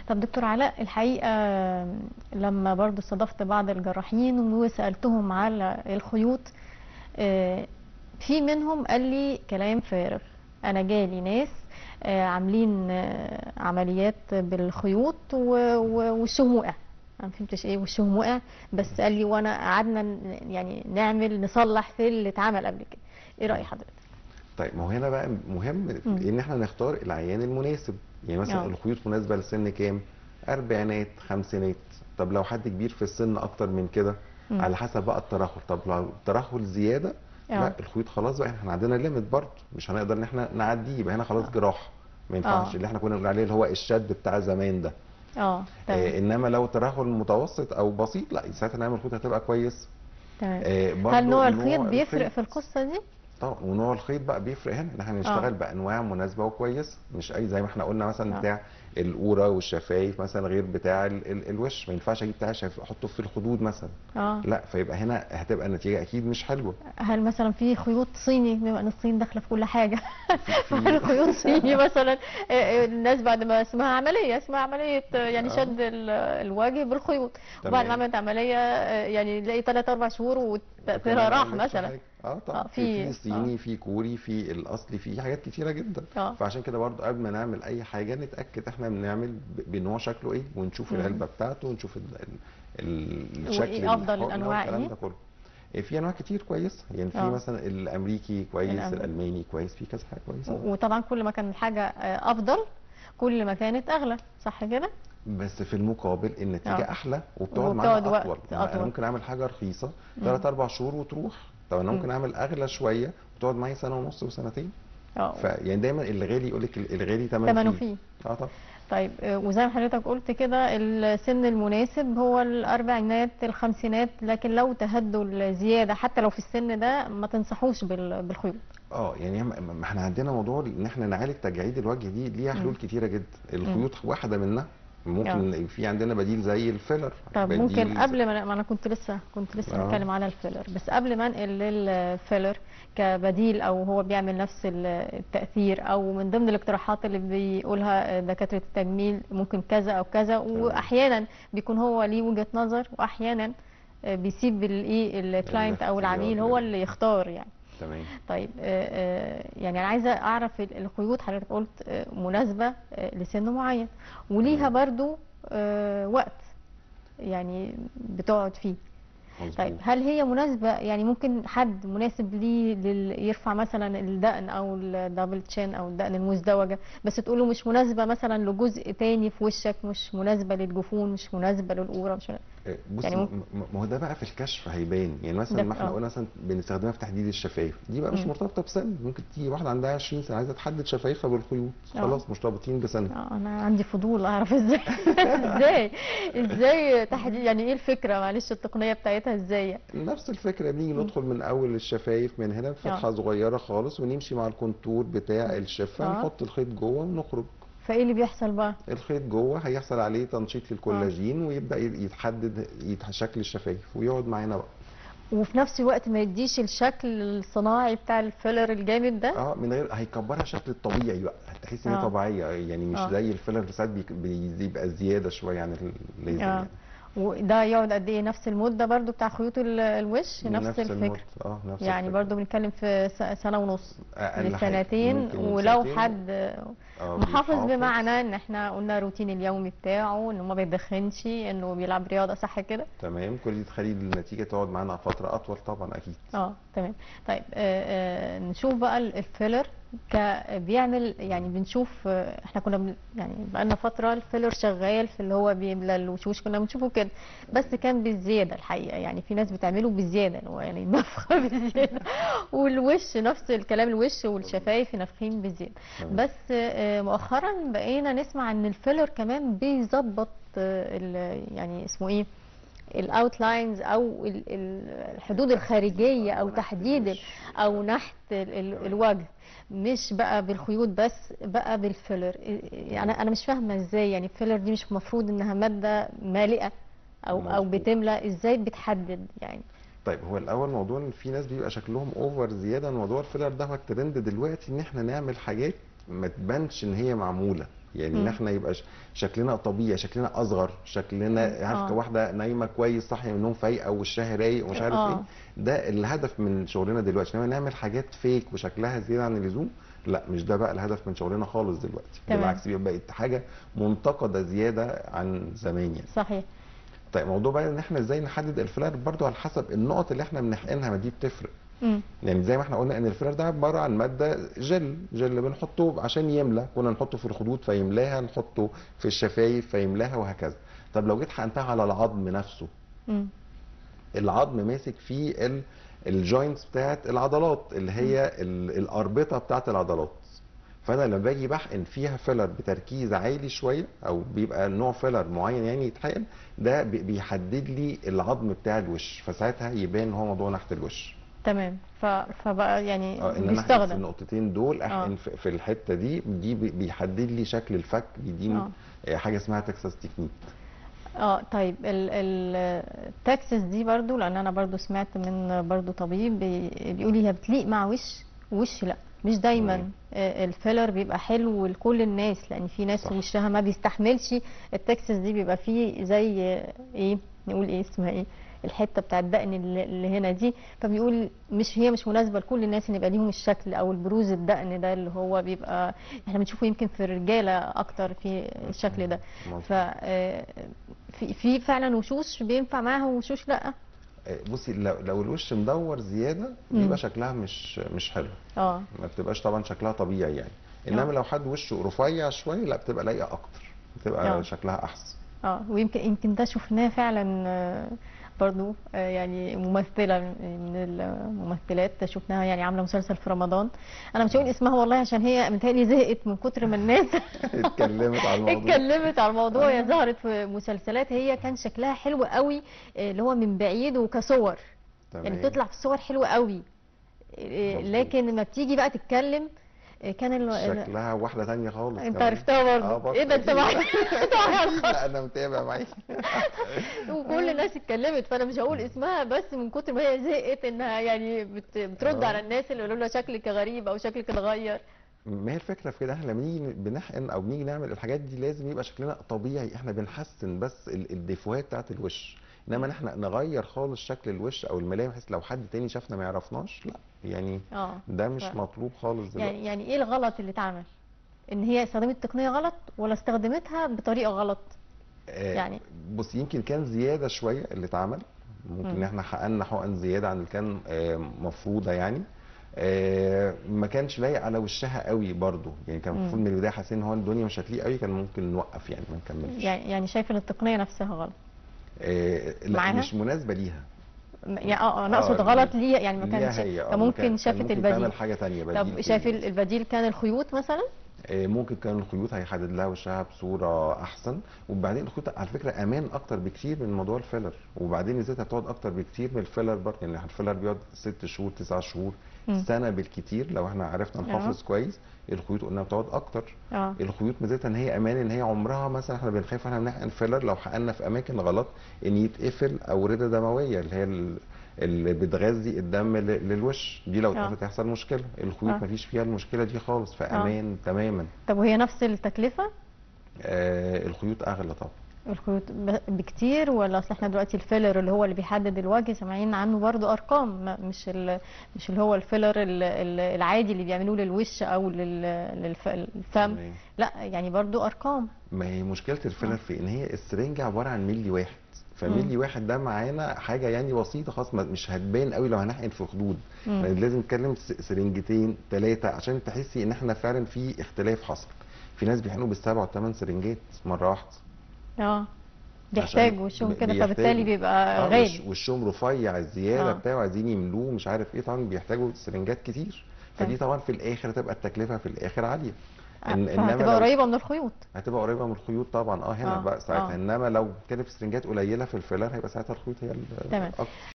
طب دكتور علاء الحقيقة لما برضو استضفت بعض الجراحين وسألتهم على الخيوط آه، في منهم قال لي كلام فارغ انا جالي ناس آه، عاملين آه، عمليات بالخيوط و- و- وشهم وقع انا ما فهمتش ايه وشهم وقع بس قال لي وانا قعدنا ن- يعني نعمل نصلح في اللي اتعمل قبل كده ايه رأي حضرتك طيب ما هو هنا بقى مهم مم. ان احنا نختار العيان المناسب يعني مثلا آه. الخيوط مناسبه لسن كام اربعينات خمسينات طب لو حد كبير في السن اكتر من كده مم. على حسب بقى الترهل طب لو الترهل زياده آه. لا الخيوط خلاص بقى احنا عندنا ليميت برضه مش هنقدر ان احنا نعديه يبقى هنا خلاص جراحه ما ينفعش آه. اللي احنا كنا بنقول عليه اللي هو الشد بتاع زمان ده اه آه تمام انما لو ترهل متوسط او بسيط لا ساعتها نعمل خيوط هتبقى كويس تمام آه برضه هل نوع الخيط بيفرق الخيط- في القصة دي؟ طبعا ونوع الخيط بقى بيفرق هنا ان احنا نشتغل بانواع مناسبه وكويسه مش اي زي ما احنا قلنا مثلا آه. بتاع القوره والشفايف مثلا غير بتاع ال ال الوش ما ينفعش اجيب بتاع شفايف احطه في الخدود مثلا اه لا فيبقى هنا هتبقى النتيجه اكيد مش حلوه هل مثلا في خيوط صيني بما ان الصين داخله في كل حاجه في- هل خيوط صيني مثلا آه، آه، الناس بعد ما اسمها عمليه اسمها عمليه آه، يعني آه. شد ال- الوجه بالخيوط وبعد ما تمام. عملت عمليه آه، يعني تلاقي 3 4 شهور وكمان وتأثيرها راح ما عملتش مثلا حاجة. اه طبعا آه، في- في في صيني في كوري في الاصلي في حاجات كتيره جدا اه فعشان كده برضو قبل ما نعمل اي حاجه نتاكد احنا بنعمل ب- بنوع شكله ايه ونشوف مم. العلبه بتاعته ونشوف ال ال الشكل وإيه أفضل الحقنة الأنواع والكلام إيه؟ ده كله إيه، في انواع كتير كويسه يعني في آه. مثلا الامريكي كويس الأمريكي. الالماني كويس في كذا حاجه كويسه و- وطبعا كل ما كان الحاجه آه، افضل كل ما كانت اغلى صح كده؟ بس في المقابل النتيجه آه. احلى وبتقعد وبتقعد معانا وقت اطول ما أطول. انا ممكن اعمل حاجه رخيصه مم. 3 4 شهور وتروح طب انا مم. ممكن اعمل اغلى شويه وتقعد معايا سنه ونص وسنتين اه فيعني دايما الغالي يقول لك الغالي ثمنه ثمنه فيه فيه اه طبعا طيب آه، وزي ما حضرتك قلت كده السن المناسب هو الأربعينات الخمسينات لكن لو تهدوا الزيادة حتى لو في السن ده ما تنصحوش بال- بالخيوط اه يعني هم- ما احنا عندنا موضوع ان احنا نعالج تجاعيد الوجه دي ليها حلول كتيره جدا الخيوط واحده منها ممكن في عندنا بديل زي الفيلر طب بديل ممكن زي- قبل ما ما انا كنت لسه كنت لسه آه. بتكلم على الفيلر بس قبل ما انقل للفيلر كبديل او هو بيعمل نفس ال- التأثير او من ضمن الاقتراحات اللي بيقولها دكاترة التجميل ممكن كذا او كذا واحيانا بيكون هو ليه وجهة نظر واحيانا بيسيب الايه الكلاينت او الاختيار العميل هو اللي يختار يعني تمام طيب آه، آه، يعني انا عايزه اعرف ال- الخيوط حضرتك قلت آه، مناسبه آه، لسن معين وليها تمام. برضو آه، وقت يعني بتقعد فيه طيب مظبوط هل هي مناسبه يعني ممكن حد مناسب ليه لل- يرفع مثلا الدقن او الدبل تشين او الدقن المزدوجه بس تقوله مش مناسبه مثلا لجزء تاني في وشك مش مناسبه للجفون مش مناسبه للقوره مش مناسبة. بص يعني يعني ممكن- ما هو ده بقى في الكشف هيبان يعني مثلا ده- ما احنا آه. قلنا مثلا بنستخدمها في تحديد الشفايف دي بقى مش مم. مرتبطه بسن ممكن تيجي واحده عندها 20 سنه عايزه تحدد شفايفها بالخيوط آه. خلاص مرتبطين بسن اه انا عندي فضول اعرف ازاي ازاي ازاي تحديد يعني ايه الفكره معلش التقنيه بتاعتها ازاي يعني؟ نفس الفكره بنيجي ندخل من اول الشفايف من هنا فتحه آه. صغيره خالص ونمشي مع الكونتور بتاع الشفه آه. نحط الخيط جوه ونخرج فايه اللي بيحصل بقى الخيط جوه هيحصل عليه تنشيط للكولاجين ويبدا يتحدد يت- شكل الشفايف ويقعد معانا بقى وفي نفس الوقت ما يديش الشكل الصناعي بتاع الفيلر الجامد ده اه من غير هيكبرها شكل الطبيعي بقى هتحس ان هي آه. طبيعيه يعني مش آه. زي الفيلر اللي ساعات بيك- بيبقى زياده شويه عن الليزر اه يعني وده يقعد قد ايه نفس المده برضو بتاع خيوط ال- الوش نفس, المدة. الفكره اه نفس يعني الفكرة. برضو بنتكلم في س- سنه ونص أقل حاجة. لسنتين ممكن ولو سنتين. حد آه، محافظ بيحافظ. بمعنى ان احنا قلنا الروتين اليومي بتاعه انه ما بيدخنش انه بيلعب رياضه صح كده تمام كل دي تخلي النتيجه تقعد معانا فتره اطول طبعا اكيد اه تمام طيب آه آه نشوف بقى ال- الفيلر ك بيعمل يعني بنشوف آه احنا كنا بن يعني بقالنا فتره الفيلر شغال في اللي هو بيملى الوشوش كنا بنشوفه كده بس كان بالزياده الحقيقه يعني في ناس بتعمله بالزياده اللي هو يعني نفخه بالزياده والوش نفس الكلام الوش والشفايف نافخين بالزياده تمام. بس آه مؤخرا بقينا نسمع ان الفيلر كمان بيظبط آه ال- يعني اسمه ايه الاوتلاينز او ال- ال- الحدود الخارجيه او تحديد ال- او نحت ال- ال- الوجه مش بقى بالخيوط بس بقى بالفيلر يعني انا مش فاهمه ازاي يعني الفيلر دي مش المفروض انها ماده مالئه او او مظبوط. بتملى ازاي بتحدد يعني طيب هو الاول موضوع ان في ناس بيبقى شكلهم اوفر زياده موضوع الفيلر ده هو الترند دلوقتي ان احنا نعمل حاجات ما تبانش ان هي معموله يعني مم. ان احنا يبقى ش- شكلنا طبيعي شكلنا اصغر شكلنا عارف آه. واحده نايمه كويس صاحيه من النوم فايقه وشها رايق ومش عارف آه. ايه ده الهدف من شغلنا دلوقتي انما نعمل حاجات فيك وشكلها زياده عن اللزوم لا مش ده بقى الهدف من شغلنا خالص دلوقتي تمام. بالعكس بيبقى بقت حاجه منتقده زياده عن زمان يعني صحيح طيب موضوع بقى ان احنا ازاي نحدد الفيلر برضو على حسب النقط اللي احنا بنحقنها ما دي بتفرق مم. يعني زي ما احنا قلنا ان الفيلر ده عباره عن ماده جل جل بنحطه عشان يملى كنا نحطه في الخدود فيملاها نحطه في الشفايف فيملاها وهكذا طب لو جيت حقنتها على العظم نفسه مم. العظم ماسك فيه ال الجوينتس بتاعت العضلات اللي هي ال- الاربطه بتاعت العضلات فانا لما باجي بحقن فيها فيلر بتركيز عالي شويه او بيبقى نوع فيلر معين يعني يتحقن ده بي- بيحدد لي العظم بتاع الوش فساعتها يبان هو موضوع ناحيه الوش تمام ف... فبقى يعني اه ان انا احقن في بيستخدم النقطتين دول احقن آه. في في الحته دي دي بي- بيحدد لي شكل الفك بيديني آه. آه، حاجه اسمها تكساس تكنيك اه طيب ال ال التاكسس دي برضو لان انا برضو سمعت من برضو طبيب بي- بيقول لي هي بتليق مع وش وش لا مش دايما مم. آه، الفيلر بيبقى حلو لكل الناس لان في ناس صح. وشها ما بيستحملش التاكسس دي بيبقى فيه زي آه، ايه نقول ايه اسمها ايه الحته بتاع الدقن اللي اللي هنا دي فبيقول مش هي مش مناسبه لكل الناس ان يبقى ليهم الشكل او البروز الدقن ده اللي هو بيبقى احنا بنشوفه يمكن في الرجاله اكتر في الشكل ده مظبوط. ف آه، في في فعلا وشوش بينفع معاها وشوش لا آه، بصي لو لو الوش مدور زياده مم. بيبقى شكلها مش مش حلو اه ما بتبقاش طبعا شكلها طبيعي يعني آه. انما لو حد وشه رفيع شويه لا بتبقى لايقه اكتر بتبقى آه. شكلها احسن اه ويمكن يمكن ده شفناه فعلا آه، برضو آه، يعني ممثله من الممثلات شفناها يعني عامله مسلسل في رمضان انا مش هقول اسمها والله عشان هي متهيألي زهقت من كتر ما الناس اتكلمت على الموضوع اتكلمت على الموضوع هي ظهرت في مسلسلات هي كان شكلها حلو قوي آه، اللي هو من بعيد وكصور يعني تمام. بتطلع في الصور حلوه قوي آه، مظبوط. لكن لما بتيجي بقى تتكلم آه، كان ال- شكلها واحده تانية خالص انت كمان. عرفتها آه، برضه برضه ايه ده انت أكيد. معايا انت معايا على الخط. لا انا متابع معاكي وكل الناس اتكلمت فانا مش هقول اسمها بس من كتر ما هي زهقت انها يعني بت- بترد آه. على الناس اللي يقولوا لها شكلك غريب او شكلك اتغير ما هي الفكره في كده احنا لما نيجي بنحقن او بنيجي نعمل الحاجات دي لازم يبقى شكلنا طبيعي احنا بنحسن بس ال- الديفوهات بتاعت الوش انما ان احنا نغير خالص شكل الوش او الملامح بحيث لو حد تاني شافنا ما يعرفناش لا يعني اه ده مش ف- مطلوب خالص دلوقتي يعني يعني ايه الغلط اللي اتعمل ان هي استخدمت تقنيه غلط ولا استخدمتها بطريقه غلط آه، يعني- بص يمكن كان زياده شويه اللي اتعمل ممكن ان مم. احنا حققنا حقن زياده عن اللي كان آه، مفروضه يعني آه، ما كانش لايق على وشها قوي برضو يعني كان مم. المفروض من البدايه حاسين ان هو الدنيا مش هتليق قوي كان ممكن نوقف يعني ما نكملش يعني يعني شايف ان التقنيه نفسها غلط آه، لا معاها؟ مش مناسبه ليها م- يعني اه انا آه، اقصد ليها- غلط ليه يعني ما ليها كانش هي، آه، كان ما ممكن كان- شافت ممكن البديل تعمل حاجه تانية بديل طب في شايف ال- ال- البديل كان الخيوط مثلا آه، ممكن كان الخيوط هيحدد لها وشها بصوره احسن وبعدين الخيوط على فكره امان اكتر بكتير من موضوع الفيلر وبعدين الزيت هتقعد اكتر بكتير من الفيلر برضه يعني الفيلر بيقعد ست شهور تسع شهور مم. سنه بالكتير لو احنا عرفنا نحافظ كويس الخيوط قلنا بتقعد اكتر اه الخيوط ميزتها ان هي امان ان هي عمرها مثلا احنا بنخاف احنا بنحقن فيلر لو حقنا في اماكن غلط ان يتقفل اورده دمويه اللي هي ال- اللي بتغذي الدم ل- للوش دي لو آه. اتقفلت هيحصل مشكله الخيوط آه. مفيش فيها المشكله دي خالص فامان تماما طب وهي نفس التكلفه آه الخيوط اغلى طبعا الخيوط ب- بكتير ولا اصل احنا دلوقتي الفيلر اللي هو اللي بيحدد الوجه سامعين عنه برضو ارقام ما- مش ال- مش اللي هو الفيلر ال- ال- العادي اللي بيعملوه للوش او للفم تمام. لا يعني برضو ارقام ما هي مشكله الفيلر آه. في ان هي السرنجه عباره عن ملي واحد فملي واحد ده معانا حاجه يعني بسيطه خالص ما- مش هتبان قوي لو هنحقن في خدود مم. يعني لازم نتكلم س- سرنجتين ثلاثه عشان تحسي ان احنا فعلا في اختلاف حصل في ناس بيحقنوا بالسبع والثمان سرنجات مره واحده اه عشان بيحتاج وشهم بي- كده بيحتاجوا. فبالتالي بيبقى آه، وش- غالي وشهم رفيع الزياده آه. بتاعه عايزين يملوه مش عارف ايه طبعا بيحتاجوا سرنجات كتير فدي تمام. طبعا في الاخر هتبقى التكلفه في الاخر عاليه إن- فهتبقى لو- قريبه من الخيوط هتبقى قريبه من الخيوط طبعا اه هنا آه، بقى ساعتها آه. انما لو كانت في سرنجات قليله في الفيلر هيبقى ساعتها الخيوط هي ال- تمام. اكتر